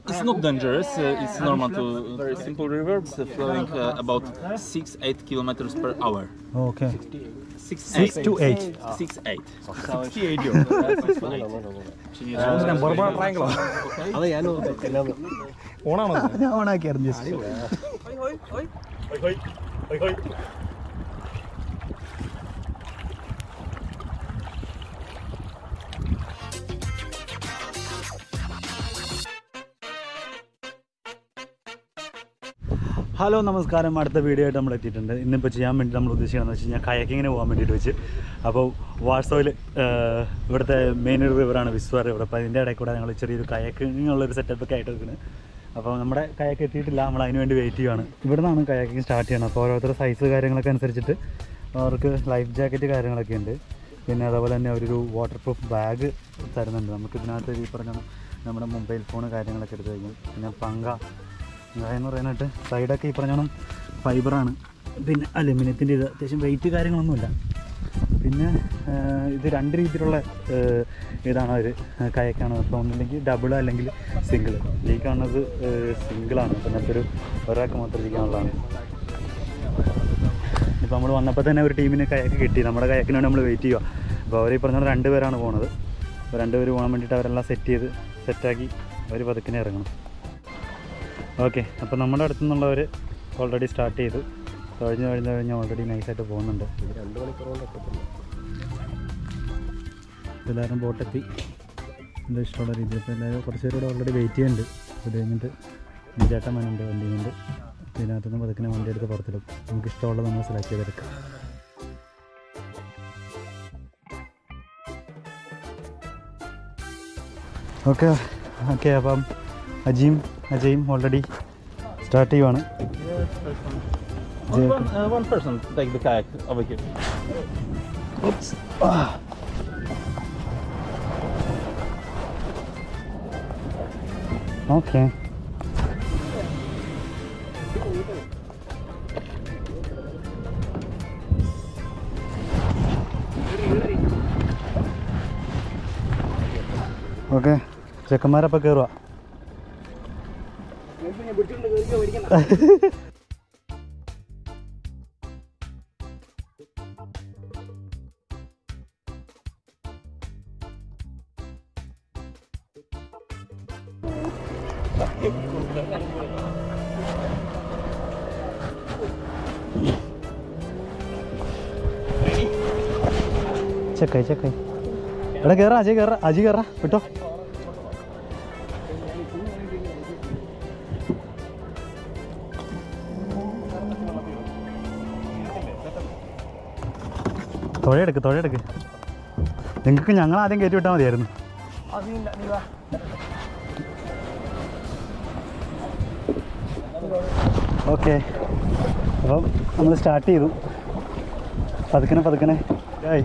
It's not dangerous. Uh, it's normal to very simple river. It's uh, flowing uh, about six eight kilometers per hour. Okay Six, Six eight. to eight. Six eight. ഞാൻ ഓണാക്കിയായിരുന്നു just hello നമസ്കാരം അടുത്ത video ആയിട്ട് നമ്മൾ എത്തിയിട്ടുണ്ട് ഇന്നിപ്പോൾ ചെയ്യാൻ വേണ്ടി നമ്മൾ ഉദ്ദേശിക്കുന്നത് വെച്ച് കഴിഞ്ഞാൽ കയക്കിങ്ങിന് പോകാൻ വേണ്ടിയിട്ട് വെച്ച് അപ്പോൾ വാട്സോയിൽ ഇവിടുത്തെ മെയിൻ റിവറാണ് വിസ്വർ റിവർ അപ്പോൾ അതിൻ്റെ ഇടയിൽ കൂടെ ഞങ്ങൾ ചെറിയൊരു കയക്കിങ്ങുള്ളൊരു സെറ്റപ്പ് ഒക്കെ ആയിട്ട് എടുക്കുന്നത് അപ്പോൾ നമ്മുടെ കയക്ക് എത്തിയിട്ടില്ല നമ്മൾ അതിന് വേണ്ടി വെയിറ്റ് ചെയ്യുവാണ് ഇവിടെ നിന്നാണ് കയക്കിങ് സ്റ്റാർട്ട് ചെയ്യണം അപ്പോൾ ഓരോരുത്തരുടെ സൈസ് കാര്യങ്ങളൊക്കെ അനുസരിച്ചിട്ട് അവർക്ക് ലൈഫ് ജാക്കറ്റ് കാര്യങ്ങളൊക്കെ ഉണ്ട് പിന്നെ അതേപോലെ തന്നെ ഒരു വാട്ടർ പ്രൂഫ് ബാഗ് തരുന്നുണ്ട് നമുക്ക് ഇതിനകത്ത് ഈ പറഞ്ഞ നമ്മുടെ മൊബൈൽ ഫോൺ കാര്യങ്ങളൊക്കെ എടുത്ത് കഴിഞ്ഞു പിന്നെ പങ്ക എന്ന് പറയാനായിട്ട് സൈഡൊക്കെ ഈ പറഞ്ഞോണം ഫൈബറാണ് പിന്നെ അലുമിനിയത്തിൻ്റെ ഇത് അത്യാവശ്യം വെയിറ്റ് കാര്യങ്ങളൊന്നുമില്ല പിന്നെ ആ, ഇത് രണ്ട് രീതിയിലുള്ള ആ, ഇതാണ് അവർ കയക്കാണ് അപ്പോൾ ഒന്നില്ലെങ്കിൽ ഡബിൾ അല്ലെങ്കിൽ സിംഗിൾ ഈ കാണുന്നത് സിംഗിളാണ് അപ്പോൾ ഇതിനകത്തൊരു ഒരാൾക്ക് മാത്രം ഇരിക്കാനുള്ളതാണ് ഇപ്പോൾ നമ്മൾ വന്നപ്പോൾ തന്നെ ഒരു ടീമിന് കയക്ക് കിട്ടി നമ്മുടെ കയക്കിന് വേണ്ടി നമ്മൾ വെയിറ്റ് ചെയ്യുക അപ്പോൾ അവർ ഈ പറഞ്ഞ പോലെ രണ്ട് പേരാണ് പോണത് അപ്പോൾ രണ്ട് പേര് പോകാൻ വേണ്ടിയിട്ട് അവരെല്ലാം സെറ്റ് ചെയ്ത് സെറ്റാക്കി അവർ പതുക്കിനെ ഇറങ്ങണം ഓക്കെ അപ്പോൾ നമ്മുടെ അടുത്തു നിന്നുള്ളവർ ഓൾറെഡി സ്റ്റാർട്ട് ചെയ്തു കഴിഞ്ഞ് കഴിഞ്ഞ് കഴിഞ്ഞ് ഓൾറെഡി നൈസായിട്ട് പോകുന്നുണ്ട് രണ്ട് മണിക്കൂർ കൊണ്ട് എത്തത്തില്ല എല്ലാവരും ബോട്ടെത്തി എൻ്റെ ഇഷ്ടമുള്ള രീതിയിൽ അപ്പോൾ എല്ലാവരും കുറച്ച് പേരോട് ഓൾറെഡി വെയിറ്റ് ചെയ്യുന്നുണ്ട് അത് കഴിഞ്ഞിട്ട് ചേട്ടൻ മനുണ്ട് വണ്ടി കൊണ്ട് ഇതിനകത്തുനിന്ന് പതുക്കിനെ വണ്ടി എടുത്ത് പുറത്തിടും നമുക്ക് ഇഷ്ടമുള്ളത് നമ്മൾ സെലക്ട് ചെയ്തെടുക്കാം ഓക്കെ ഓക്കെ അപ്പം അജീം അജയും ഓൾറെഡി സ്റ്റാർട്ട് ചെയ്യുവാണ് Only one, uh, one person take the kayak over here. Okay okay ചെക്കന്മാരപ്പം കയറുക ചെക്കായി ചെക്കായി എടാ കയറാ അജയ് കയറാ അജി കയറാ വിട്ടോ തുഴയെടുക്ക് തുഴയെടുക്ക് നിങ്ങൾക്ക് ഞങ്ങൾ ആദ്യം കയറ്റി വിട്ടാൽ മതിയായിരുന്നു ഓക്കെ അപ്പം നമ്മൾ സ്റ്റാർട്ട് ചെയ്തു പതുക്കനെ പതുക്കനെ ആയി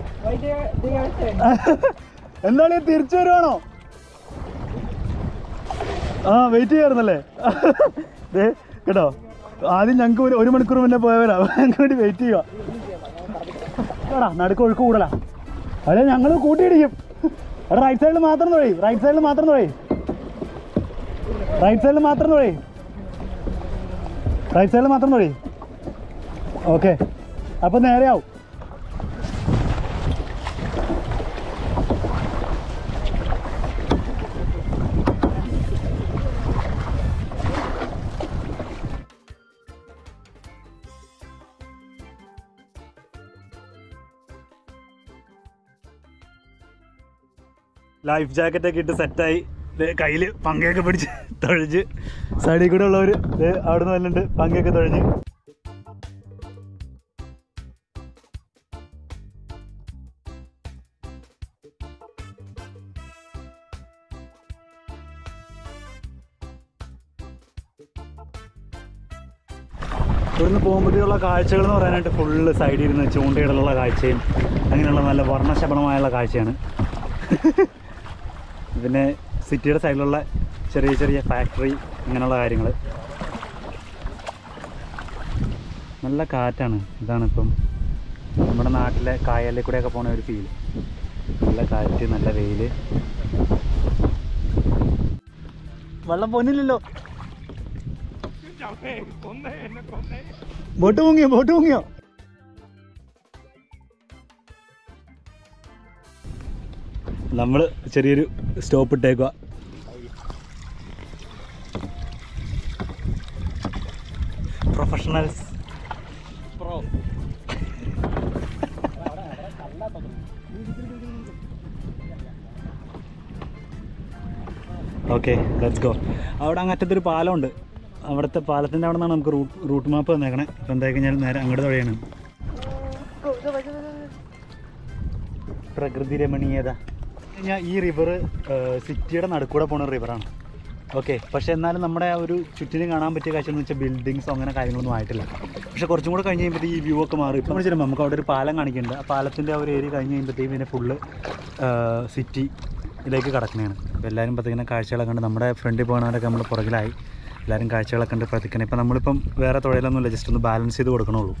എന്താണ് തിരിച്ചു വരുവാണോ ആ വെയിറ്റ് ചെയ്യാറുന്നല്ലേ ദേ കേട്ടോ ആദ്യം ഞങ്ങൾക്ക് ഒരു ഒരു മണിക്കൂർ മുന്നേ പോയവരാ ഞങ്ങൾക്ക് വേണ്ടി വെയിറ്റ് ചെയ്യുക എടാ നടുക്ക് ഒഴുക്ക് കൂടലാ അതെ ഞങ്ങൾ കൂട്ടിയിടിക്കും എടാ റൈറ്റ് സൈഡിൽ മാത്രം തൊഴി റൈറ്റ് സൈഡിൽ മാത്രം തൊഴി റൈറ്റ് സൈഡിൽ മാത്രം തൊഴി റൈറ്റ് സൈഡിൽ മാത്രം തൊഴി ഓക്കെ അപ്പോൾ നേരെയാവും ലൈഫ് ജാക്കറ്റ് ഒക്കെ ഇട്ട് സെറ്റായി കയ്യിൽ പങ്കയൊക്കെ പിടിച്ച് തൊഴിച്ച് സൈഡിൽ കൂടെ ഉള്ളവർ അവിടെ നിന്ന് വല്ലുണ്ട് പങ്കയൊക്കെ തൊഴിഞ്ഞ് ഇവിടുന്ന് പോകുമ്പോഴത്തേക്കുള്ള കാഴ്ചകൾ എന്ന് പറയാനായിട്ട് ഫുള്ള് സൈഡിൽ ഇരുന്ന് ചൂണ്ടയിടലുള്ള കാഴ്ചയും അങ്ങനെയുള്ള നല്ല വർണ്ണശബളമായുള്ള കാഴ്ചയാണ് പിന്നെ സിറ്റിയുടെ സൈഡിലുള്ള ചെറിയ ചെറിയ ഫാക്ടറി ഇങ്ങനെയുള്ള കാര്യങ്ങൾ നല്ല കാറ്റാണ് ഇതാണ് ഇപ്പം നമ്മുടെ നാട്ടിലെ കായലിൽ കൂടെയൊക്കെ പോണ ഒരു ഫീൽ നല്ല കാറ്റ് നല്ല വെയിൽ വെള്ളം പോന്നില്ലല്ലോ ബോട്ട് മുങ്ങിയോ ബോട്ട് മുങ്ങിയോ നമ്മൾ ചെറിയൊരു സ്റ്റോപ്പ് ഇട്ടേക്കുക പ്രൊഫഷണൽസ് ഓക്കെ ലെറ്റ്സ് ഗോ അവിടെ അങ്ങറ്റത്തൊരു പാലമുണ്ട് അവിടുത്തെ പാലത്തിൻ്റെ അവിടെ നിന്നാണ് നമുക്ക് റൂട്ട് റൂട്ട് മാപ്പ് വന്നേക്കണേ അപ്പോൾ എന്തായി കഴിഞ്ഞാൽ നേരെ അങ്ങോട്ട് വഴിയാണ് പ്രകൃതി രമണീയത ഞാൻ ഈ റിവർ സിറ്റിയുടെ നടുക്കൂടെ പോണ റിവറാണ് ഓക്കെ പക്ഷേ എന്നാലും നമ്മുടെ ആ ഒരു ചുറ്റിനും കാണാൻ പറ്റിയ കാഴ്ച എന്ന് വെച്ചാൽ ബിൽഡിങ്സോ അങ്ങനെ കാര്യങ്ങളൊന്നും ആയിട്ടില്ല പക്ഷേ കുറച്ചും കൂടെ കഴിഞ്ഞ് കഴിയുമ്പോഴത്തേക്ക് ഈ വ്യൂ ഒക്കെ മാറും ഇപ്പം വെച്ചാൽ നമുക്ക് അവിടെ ഒരു പാലം കാണിക്കുന്നുണ്ട് ആ പാലത്തിൻ്റെ ആ ഒരു ഏരിയ കഴിഞ്ഞ് കഴിയുമ്പോഴത്തേക്കും പിന്നെ ഫുള്ള് സിറ്റി ഇതിലേക്ക് കടക്കണതാണ് അപ്പോൾ എല്ലാവരും പത്തിങ്ങനെ കാഴ്ചകളൊക്കെ കണ്ട് നമ്മുടെ ഫ്രണ്ടിൽ പോകുന്നവരൊക്കെ നമ്മൾ പുറകിലായി എല്ലാവരും കാഴ്ചകളൊക്കെ കണ്ട് പതിക്കണം ഇപ്പം നമ്മളിപ്പം വേറെ തൊഴിലൊന്നുമില്ല ജസ്റ്റ് ഒന്ന് ബാലൻസ് ചെയ്ത് കൊടുക്കണുള്ളൂ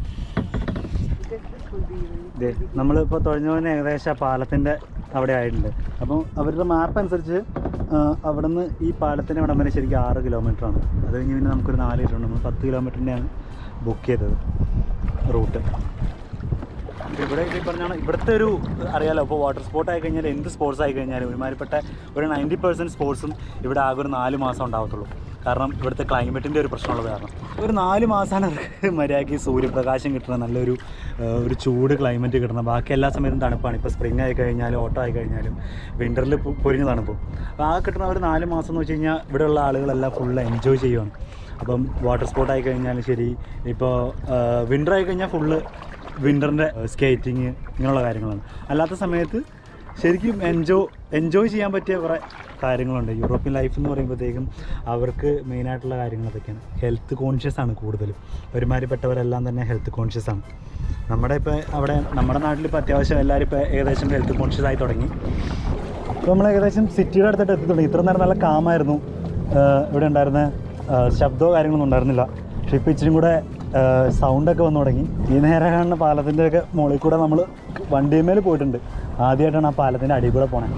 ഇതേ നമ്മളിപ്പോൾ തുഴഞ്ഞവന് ഏകദേശം ആ പാലത്തിൻ്റെ അവിടെ ആയിട്ടുണ്ട് അപ്പം അവരുടെ മാപ്പ് അനുസരിച്ച് ആ, അവിടെ നിന്ന് ഈ പാലത്തിൻ്റെ ഇവിടം വരെ ശരിക്കും ആറ് കിലോമീറ്റർ ആണ് അത് കഴിഞ്ഞ് പിന്നെ നമുക്കൊരു നാല് കിലോമീറ്റർ നമ്മൾ പത്ത് കിലോമീറ്ററിൻ്റെയാണ് ബുക്ക് ചെയ്തത് റൂട്ട് ഇവിടെ ഈ പറഞ്ഞാണ് ഇവിടുത്തെ ഒരു അറിയാലോ ഇപ്പോൾ വാട്ടർ സ്പോർട്ട് ആയി കഴിഞ്ഞാൽ എന്ത് സ്പോർട്സ് ആയി കഴിഞ്ഞാലും ഒരുമാതിരിപ്പെട്ട ഒരു നയൻറ്റി പെർസെൻറ്റ് സ്പോർട്സും ഇവിടെ ആകെ ഒരു നാല് മാസം ഉണ്ടാകത്തുള്ളൂ കാരണം ഇവിടുത്തെ ക്ലൈമറ്റിൻ്റെ ഒരു പ്രശ്നമുള്ളത് കാരണം ഒരു നാല് മാസമാണ് അവർക്ക് മര്യാദയ്ക്ക് സൂര്യപ്രകാശം കിട്ടുന്ന നല്ലൊരു ആ, ഒരു ചൂട് ക്ലൈമറ്റ് കിട്ടുന്നത് ബാക്കി എല്ലാ സമയത്തും തണുപ്പാണ് ഇപ്പോൾ സ്പ്രിംഗ് ആയി കഴിഞ്ഞാലും ഓട്ടോ ആയി കഴിഞ്ഞാലും വിൻ്ററിൽ പൊരിഞ്ഞ തണുപ്പും അപ്പോൾ ആ കിട്ടുന്ന ഒരു നാല് മാസം എന്ന് വെച്ച് കഴിഞ്ഞാൽ ഇവിടെയുള്ള ആളുകളെല്ലാം ഫുള്ള് എൻജോയ് ചെയ്യുവാണ് അപ്പം വാട്ടർ സ്പോർട്ട് ആയി കഴിഞ്ഞാലും ശരി ഇപ്പോൾ വിൻ്റർ ആയി കഴിഞ്ഞാൽ ഫുള്ള് വിൻ്ററിൻ്റെ സ്കേറ്റിങ് ഇങ്ങനെയുള്ള കാര്യങ്ങളാണ് അല്ലാത്ത സമയത്ത് ശരിക്കും എൻജോയ് എൻജോയ് ചെയ്യാൻ പറ്റിയ കുറേ കാര്യങ്ങളുണ്ട് യൂറോപ്യൻ ലൈഫ് എന്ന് പറയുമ്പോഴത്തേക്കും അവർക്ക് മെയിനായിട്ടുള്ള കാര്യങ്ങൾ അതൊക്കെയാണ് ഹെൽത്ത് കോൺഷ്യസ് ആണ് കൂടുതലും ഒരുമാതിരിപ്പെട്ടവരെല്ലാം തന്നെ ഹെൽത്ത് കോൺഷ്യസ് ആണ് നമ്മുടെ ഇപ്പോൾ അവിടെ നമ്മുടെ നാട്ടിൽ ഇപ്പോൾ അത്യാവശ്യം എല്ലാവരും ഇപ്പോൾ ഏകദേശം ഹെൽത്ത് കോൺഷ്യസ് ആയി തുടങ്ങി ഇപ്പോൾ നമ്മൾ ഏകദേശം സിറ്റിയുടെ അടുത്തിട്ട് എത്തി തുടങ്ങി ഇത്ര നേരം നല്ല കാമായിരുന്നു ഇവിടെ ഉണ്ടായിരുന്ന ആ, ശബ്ദമോ കാര്യങ്ങളൊന്നും ഉണ്ടായിരുന്നില്ല പക്ഷേ ഇപ്പോൾ ഇച്ചിരി കൂടെ സൗണ്ടൊക്കെ വന്നു തുടങ്ങി ഈ നേരെ കാണുന്ന പാലത്തിൻ്റെ ഒക്കെ മുകളിൽ കൂടെ നമ്മൾ വണ്ടിമേൽ പോയിട്ടുണ്ട് ആദ്യമായിട്ടാണ് ആ പാലത്തിൻ്റെ അടിയിൽ കൂടെ പോണേ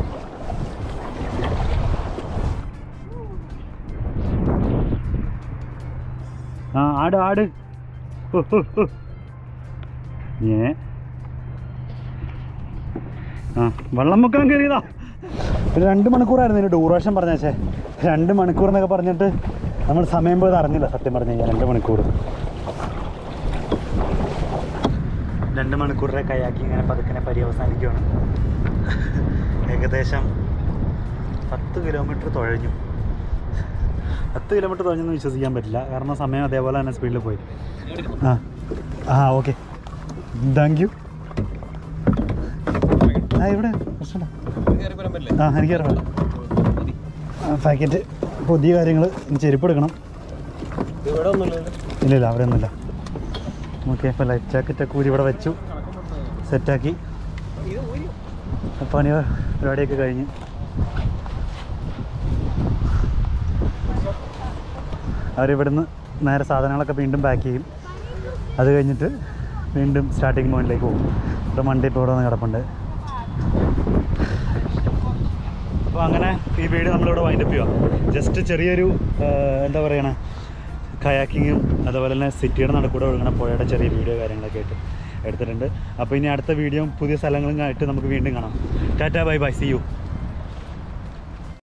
ആ ആട് ആട് ഹു, ഹു, ഹു. ഏ ആ വെള്ളം മുക്കാൻ കയറിയതാ ഒരു രണ്ട് മണിക്കൂറായിരുന്നു ഇതിൻ്റെ ഡ്യൂറേഷൻ പറഞ്ഞേച്ചേ രണ്ട് മണിക്കൂർ എന്നൊക്കെ പറഞ്ഞിട്ട് നമ്മൾ സമയം പോയത് അറിഞ്ഞില്ല സത്യം പറഞ്ഞു കഴിഞ്ഞാൽ രണ്ട് മണിക്കൂർ രണ്ട് മണിക്കൂറിലെ കയാക്കി ഇങ്ങനെ പതുക്കനെ പര്യവസാനിക്കുകയാണ് ഏകദേശം പത്ത് കിലോമീറ്റർ തുഴഞ്ഞു പത്ത് കിലോമീറ്റർ തുഴഞ്ഞെന്ന് വിശ്വസിക്കാൻ പറ്റില്ല കാരണം സമയം അതേപോലെ തന്നെ സ്പീഡിൽ പോയി ആ ആ ഓക്കെ താങ്ക് യു ആ ഇവിടെ പ്രശ്നമില്ല ആ എനിക്ക് അറിയാം പാക്കറ്റ് പുതിയ കാര്യങ്ങൾ ചെരുപ്പ് എടുക്കണം ഇല്ല ഇല്ല അവിടെ ഒന്നുമില്ല ഓക്കെ അപ്പോൾ ലൈഫ് ജാക്കറ്റൊക്കെ ഊരി ഇവിടെ വെച്ചു സെറ്റാക്കി പണി പരിപാടിയൊക്കെ കഴിഞ്ഞ് അവരിവിടുന്ന് നേരെ സാധനങ്ങളൊക്കെ വീണ്ടും പാക്ക് ചെയ്യും അത് കഴിഞ്ഞിട്ട് വീണ്ടും സ്റ്റാർട്ടിങ് പോയിന്റിലേക്ക് പോകും ഇവിടെ വണ്ടി ഇപ്പോൾ ഇവിടെ വന്ന് കിടപ്പുണ്ട് അപ്പോൾ അങ്ങനെ ഈ വീഡിയോ നമ്മളിവിടെ വൈൻഡപ്പ് ചെയ്യുക ജസ്റ്റ് ചെറിയൊരു ആ, എന്താ പറയണേ കയാക്കിങ്ങും അതുപോലെ തന്നെ സിറ്റിയുടെ നടുക്കൂടെ ഒഴുകണ പുഴയുടെ ചെറിയ വീഡിയോ കാര്യങ്ങളൊക്കെ ആയിട്ട് എടുത്തിട്ടുണ്ട് അപ്പോൾ ഇനി അടുത്ത വീഡിയോ പുതിയ സ്ഥലങ്ങളും ആയിട്ട് നമുക്ക് വീണ്ടും കാണാം tata bye bye see U